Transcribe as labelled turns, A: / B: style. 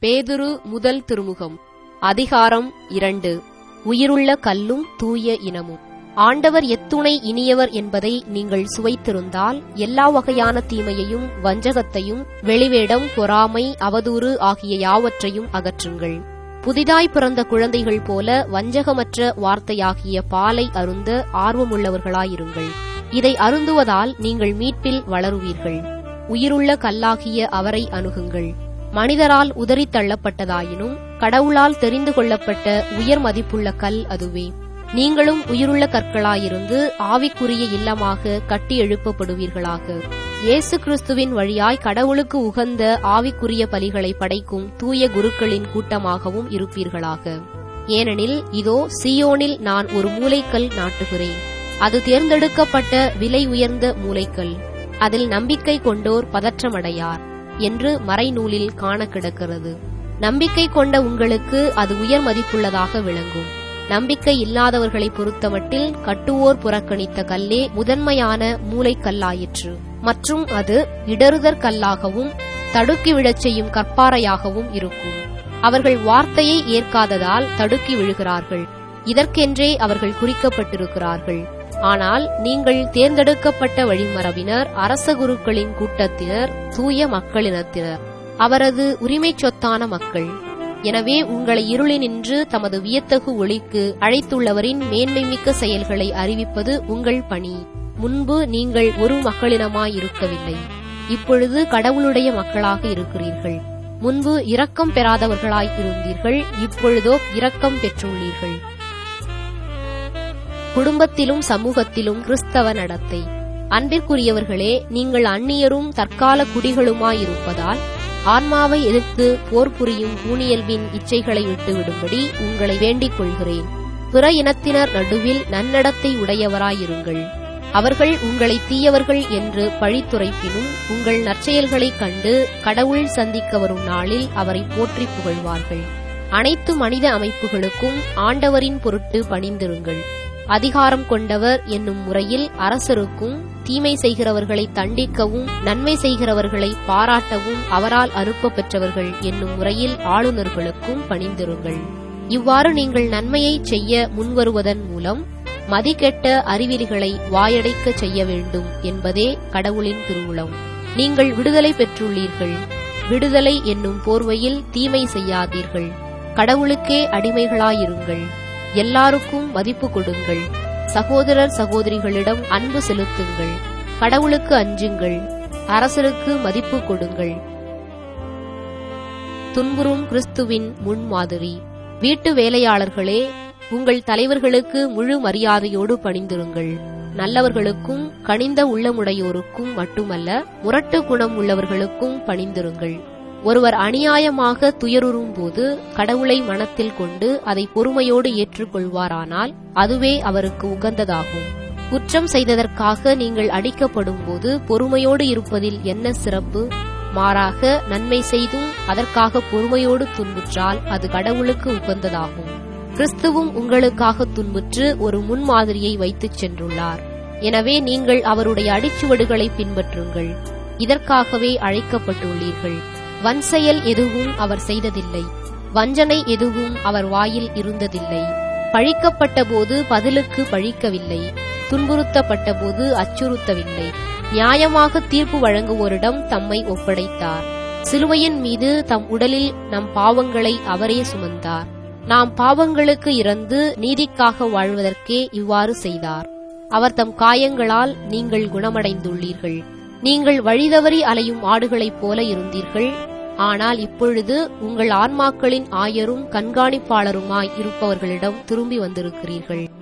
A: பேதுரு முதல் திருமுகம் அதிகாரம் இரண்டு உயிருள்ள கல்லும் தூய இனமும் ஆண்டவர் எத்துணை இனியவர் என்பதை நீங்கள் சுவைத்திருந்தால் எல்லா வகையான தீமையையும் வஞ்சகத்தையும் வெளிவேடம் பொறாமை அவதூறு ஆகிய யாவற்றையும் அகற்றுங்கள் புதிதாய் பிறந்த குழந்தைகள் போல வஞ்சகமற்ற வார்த்தையாகிய பாலை அருந்த ஆர்வமுள்ளவர்களாயிருங்கள் இதை அருந்துவதால் நீங்கள் மீட்பில் வளருவீர்கள் உயிருள்ள கல்லாகிய அவரை அணுகுங்கள் மனிதரால் உதறித் தள்ளப்பட்டதாயினும் கடவுளால் தெரிந்து கொள்ளப்பட்ட உயர் மதிப்புள்ள கல் அதுவே நீங்களும் உயிருள்ள கற்களாயிருந்து ஆவிக்குரிய இல்லமாக கட்டி எழுப்பப்படுவீர்களாக இயேசு கிறிஸ்துவின் வழியாய் கடவுளுக்கு உகந்த ஆவிக்குரிய பலிகளை படைக்கும் தூய குருக்களின் கூட்டமாகவும் இருப்பீர்களாக ஏனெனில் இதோ சியோனில் நான் ஒரு மூலைக்கல் நாட்டுகிறேன் அது தேர்ந்தெடுக்கப்பட்ட விலை உயர்ந்த மூலைக்கல் அதில் நம்பிக்கை கொண்டோர் பதற்றமடையார் என்று மறைநூலில் காண கிடக்கிறது நம்பிக்கை கொண்ட உங்களுக்கு அது உயர் மதிப்புள்ளதாக விளங்கும் நம்பிக்கை இல்லாதவர்களை பொறுத்தமட்டில் கட்டுவோர் புறக்கணித்த கல்லே முதன்மையான மூளைக்கல்லாயிற்று மற்றும் அது இடறுதற் கல்லாகவும் தடுக்கி விழச் செய்யும் கற்பாறையாகவும் இருக்கும் அவர்கள் வார்த்தையை ஏற்காததால் தடுக்கி விழுகிறார்கள் இதற்கென்றே அவர்கள் குறிக்கப்பட்டிருக்கிறார்கள் ஆனால் நீங்கள் தேர்ந்தெடுக்கப்பட்ட வழிமரபினர் அரச குருக்களின் கூட்டத்தினர் தூய மக்களினத்தினர் அவரது உரிமைச் சொத்தான மக்கள் எனவே உங்களை இருளினின்று தமது வியத்தகு ஒளிக்கு அழைத்துள்ளவரின் மேன்மைமிக்க செயல்களை அறிவிப்பது உங்கள் பணி முன்பு நீங்கள் ஒரு மக்களினமாயிருக்கவில்லை இப்பொழுது கடவுளுடைய மக்களாக இருக்கிறீர்கள் முன்பு இரக்கம் பெறாதவர்களாய் இருந்தீர்கள் இப்பொழுதோ இரக்கம் பெற்றுள்ளீர்கள் குடும்பத்திலும் சமூகத்திலும் கிறிஸ்தவ நடத்தை அன்பிற்குரியவர்களே நீங்கள் அந்நியரும் தற்கால குடிகளுமாயிருப்பதால் ஆன்மாவை எதிர்த்து போர் புரியும் ஊனியல்பின் இச்சைகளை விட்டுவிடும்படி உங்களை வேண்டிக் கொள்கிறேன் பிற இனத்தினர் நடுவில் நன்னடத்தை உடையவராயிருங்கள் அவர்கள் உங்களை தீயவர்கள் என்று பழித்துரைப்பினும் உங்கள் நற்செயல்களைக் கண்டு கடவுள் சந்திக்க வரும் நாளில் அவரை போற்றி புகழ்வார்கள் அனைத்து மனித அமைப்புகளுக்கும் ஆண்டவரின் பொருட்டு பணிந்திருங்கள் அதிகாரம் கொண்டவர் என்னும் முறையில் அரசருக்கும் தீமை செய்கிறவர்களை தண்டிக்கவும் நன்மை செய்கிறவர்களை பாராட்டவும் அவரால் அனுப்ப பெற்றவர்கள் என்னும் முறையில் ஆளுநர்களுக்கும் பணிந்திருங்கள் இவ்வாறு நீங்கள் நன்மையை செய்ய முன்வருவதன் மூலம் மதிக்கெட்ட அறிவிலிகளை வாயடைக்க செய்ய வேண்டும் என்பதே கடவுளின் திருவுளம் நீங்கள் விடுதலை பெற்றுள்ளீர்கள் விடுதலை என்னும் போர்வையில் தீமை செய்யாதீர்கள் கடவுளுக்கே அடிமைகளாயிருங்கள் எல்லாருக்கும் மதிப்பு கொடுங்கள் சகோதரர் சகோதரிகளிடம் அன்பு செலுத்துங்கள் கடவுளுக்கு அஞ்சுங்கள் அரசருக்கு மதிப்பு கொடுங்கள் துன்புறும் கிறிஸ்துவின் முன்மாதிரி வீட்டு வேலையாளர்களே உங்கள் தலைவர்களுக்கு முழு மரியாதையோடு பணிந்திருங்கள் நல்லவர்களுக்கும் கனிந்த உள்ளமுடையோருக்கும் மட்டுமல்ல முரட்டு குணம் உள்ளவர்களுக்கும் பணிந்திருங்கள் ஒருவர் அநியாயமாக துயருறும் போது கடவுளை மனத்தில் கொண்டு அதை பொறுமையோடு ஏற்றுக்கொள்வாரானால் அதுவே அவருக்கு உகந்ததாகும் குற்றம் செய்ததற்காக நீங்கள் அடிக்கப்படும் போது பொறுமையோடு இருப்பதில் என்ன சிறப்பு மாறாக நன்மை செய்தும் அதற்காக பொறுமையோடு துன்புற்றால் அது கடவுளுக்கு உகந்ததாகும் கிறிஸ்துவும் உங்களுக்காக துன்புற்று ஒரு முன்மாதிரியை வைத்துச் சென்றுள்ளார் எனவே நீங்கள் அவருடைய அடிச்சுவடுகளை பின்பற்றுங்கள் இதற்காகவே அழைக்கப்பட்டுள்ளீர்கள் வன்செயல் எதுவும் அவர் செய்ததில்லை வஞ்சனை எதுவும் அவர் வாயில் இருந்ததில்லை பழிக்கப்பட்ட போது பதிலுக்கு பழிக்கவில்லை துன்புறுத்தப்பட்ட போது அச்சுறுத்தவில்லை நியாயமாக தீர்ப்பு வழங்குவோரிடம் தம்மை ஒப்படைத்தார் சிலுவையின் மீது தம் உடலில் நம் பாவங்களை அவரே சுமந்தார் நாம் பாவங்களுக்கு இறந்து நீதிக்காக வாழ்வதற்கே இவ்வாறு செய்தார் அவர் தம் காயங்களால் நீங்கள் குணமடைந்துள்ளீர்கள் நீங்கள் வழிதவறி அலையும் ஆடுகளைப் போல இருந்தீர்கள் ஆனால் இப்பொழுது உங்கள் ஆன்மாக்களின் ஆயரும் கண்காணிப்பாளருமாய் இருப்பவர்களிடம் திரும்பி வந்திருக்கிறீர்கள்